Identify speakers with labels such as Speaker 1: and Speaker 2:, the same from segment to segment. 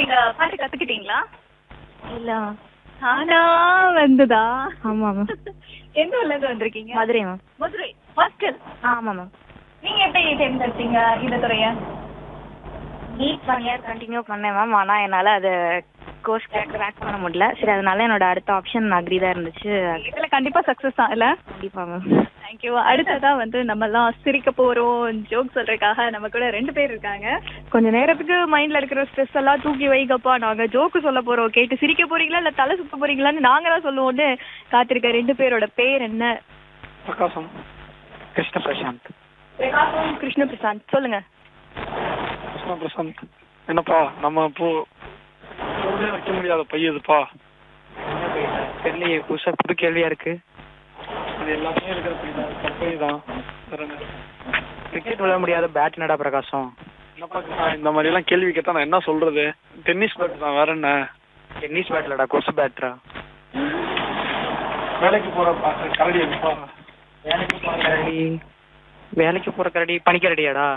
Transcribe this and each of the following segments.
Speaker 1: நீங்க பாட்டு கத்துக்கிட்டீங்களா
Speaker 2: இல்ல
Speaker 1: ஆனா வந்துதா
Speaker 2: ஆமா மேம்
Speaker 1: எந்த ஊர்ல இருந்து வந்திருக்கீங்க
Speaker 2: மதுரை மேம்
Speaker 1: மதுரை ஹாஸ்டல்
Speaker 2: ஆமா மேம்
Speaker 1: நீங்க எப்படி தேர்ந்தெடுத்தீங்க இந்த துறைய
Speaker 2: நீட் ஒன் இயர் கண்டினியூ பண்ணேன் மேம் ஆனா என்னால அதை கோர்ஸ் கிராக் பண்ண முடியல சரி அதனால என்னோட அடுத்த ஆப்ஷன் அக்ரி தான் இருந்துச்சு
Speaker 1: இதுல கண்டிப்பா சக்சஸ் தான் இல்ல
Speaker 2: கண்டிப்பா மேம்
Speaker 1: தேங்க்யூ அடுத்ததா வந்து நம்ம எல்லாம் சிரிக்க போறோம் ஜோக் சொல்றதுக்காக நம்ம கூட ரெண்டு பேர் இருக்காங்க
Speaker 3: கொஞ்ச நேரத்துக்கு மைண்ட்ல இருக்கிற ஸ்ட்ரெஸ் எல்லாம் தூக்கி வைக்கப்பா நாங்க ஜோக்கு சொல்ல போறோம் கேட்டு சிரிக்க போறீங்களா இல்ல தலை சுத்த போறீங்களான்னு நாங்க தான் சொல்லுவோம்னு காத்திருக்க ரெண்டு பேரோட பேர் என்ன
Speaker 4: பிரகாசம் கிருஷ்ண பிரசாந்த்
Speaker 3: கிருஷ்ண பிரசாந்த் சொல்லுங்க
Speaker 4: கிருஷ்ண பிரசாந்த் என்னப்பா நம்ம இப்போ பொருளே வைக்க முடியாத பையதுப்பா
Speaker 5: தெரியலையே புதுசா புது கேள்வியா இருக்கு
Speaker 4: அது எல்லாமே இருக்கிற பை தான் பை தான் வேற என்ன
Speaker 5: கிரிக்கெட் விளையாட முடியாத பேட் நடா பிரகாசம்
Speaker 4: என்னப்பா கிருஷ்ணா, இந்த மாதிரி எல்லாம் கேள்வி கேட்டா நான் என்ன சொல்றது டென்னிஸ் பேட் தான் வேற என்ன
Speaker 5: டென்னிஸ் பேட்லடா கொசு பேட்ரா
Speaker 4: வேலைக்கு போற பா- கரடி எப்பா
Speaker 5: வேலைக்கு போற கரடி வேலைக்கு போற கரடி பனிக்கரடியாடா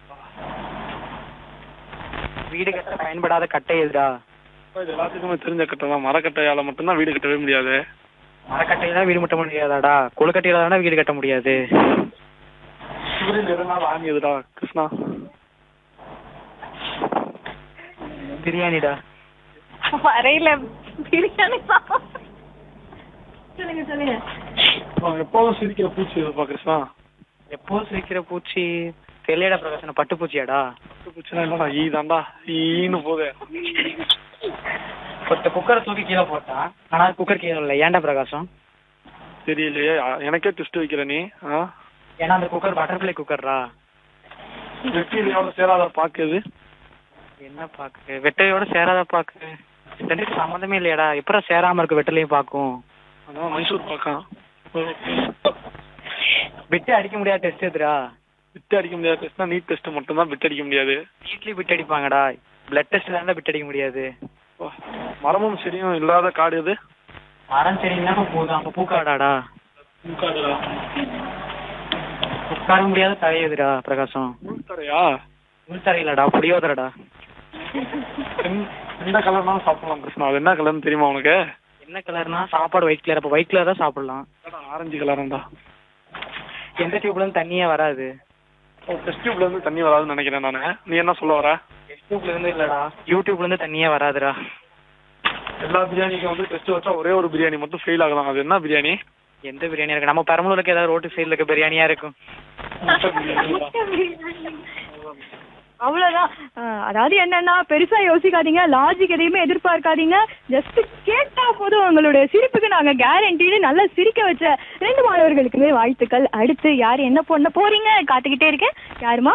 Speaker 5: வீடு கட்ட பயன்படாத கட்டை எதுடா
Speaker 4: அப்பா, இது எல்லாத்துக்குமே தெரிஞ்ச கட்டை தான் மரக்கட்டையால மட்டும்தான் வீடு கட்டவே முடியாது
Speaker 5: மரக்கட்டையில தான் வீடு கட்ட முடியாதாடா கொழுக்கட்டையில தானே வீடு கட்ட முடியாது
Speaker 4: சூரியன் எதனால வாங்கியதுடா கிருஷ்ணா
Speaker 5: பிரியாணிடா
Speaker 1: வரையில பிரியாணி சொல்லுங்க சொல்லுங்க
Speaker 4: அவன் எப்போதும் சிரிக்கிற பூச்சி எதுப்பா கிருஷ்ணா
Speaker 5: எப்போ சிரிக்கிற பூச்சி தெரியலடா பிரகாசம் பட்டு பூச்சியாடா
Speaker 4: பட்டு பூச்சினா இல்லடா ஈ தான்டா ஈன்னு போதே
Speaker 5: ஒருத்த குக்கரை தூக்கி கீழே போட்டான் ஆனா குக்கர் கீழே இல்லை ஏன்டா பிரகாசம்
Speaker 4: தெரியலையே அ- எனக்கே டெஸ்ட் வைக்கிற நீ ஆ
Speaker 5: ஏன்னா அந்த குக்கர் பட்டர்ஃப்ளை குக்கர்ரா
Speaker 4: வெற்றிலையோட சேராத பாக்குது
Speaker 5: என்ன பாக்கு வெட்டையோட சேராத பாக்கு ரெண்டுக்கு சம்மந்தமே இல்லையாடா எப்பறம் சேராம இருக்கு வெட்டலையும் பாக்கும்
Speaker 4: அதான் மைசூர் பாக்கான்
Speaker 5: விட்டு அடிக்க முடியாத டெஸ்ட் எதுடா
Speaker 4: விட்டு அடிக்க முடியாது டெஸ்ட்னா நீட் டெஸ்ட் மட்டும் தான் விட்டு அடிக்க முடியாது
Speaker 5: வீட்லயும் விட்டு அடிப்பாங்கடா பிளட் டெஸ்ட் தான் விட்டு அடிக்க முடியாது
Speaker 4: அப்பா, மரமும் செடியும் இல்லாத காடு எது
Speaker 5: மரம் சரிங்கன்னா போதும் அப்ப பூக்காடாடா
Speaker 4: முக்காடுடா
Speaker 5: உட்கார முடியாத தரை எதுடா பிரகாசம்
Speaker 4: முழுத்தரையா
Speaker 5: உள் தரையிலடா புளியோதரடா
Speaker 4: எந்த- எந்த கலர்னாலும் சாப்பிடலாம் கிருஷ்ணா அது என்ன கலர்னு தெரியுமா உனக்கு
Speaker 5: என்ன கலர்னா சாப்பாடு ஒயிட் கலர் அப்ப ஒயிட் கலர் தான் சாப்பிடலாம்
Speaker 4: ஆரஞ்சு கலர்டா
Speaker 5: எந்த டியூப்ல இருந்து தண்ணியே வராது
Speaker 4: டெஸ்ட் டியூப்ல இருந்து தண்ணி வராதுன்னு நினைக்கிறேன் நானு நீ என்ன சொல்ல வர
Speaker 5: டியூப்ல இருந்து இல்லடா யூடியூப்ல இருந்து தண்ணியே வராதுடா
Speaker 4: எல்லா பிரியாணிக்கும் வந்து டெஸ்ட் வச்சா ஒரே ஒரு பிரியாணி மட்டும் ஃபெயில் ஆகலாம் அது என்ன பிரியாணி
Speaker 5: எந்த பிரியாணி இருக்கு நம்ம பெரம்பலூருக்கு ஏதாவது ரோட்டு சைடுல இருக்க பிரியாணியா இருக்கும்
Speaker 4: முட்டை பிரியாணிடா.
Speaker 3: அவ்வளவுதான் அஹ், அதாவது என்னன்னா பெருசா யோசிக்காதீங்க லாஜிக் எதையுமே எதிர்பார்க்காதீங்க ஜஸ்ட் கேட்டா போதும் உங்களுடைய சிரிப்புக்கு நாங்க கேரண்டின்னு நல்லா சிரிக்க வச்ச ரெண்டு மாணவர்களுக்குமே வாழ்த்துக்கள் அடுத்து யார் என்ன பண்ண போறீங்க காத்துக்கிட்டே இருக்கேன் யாருமா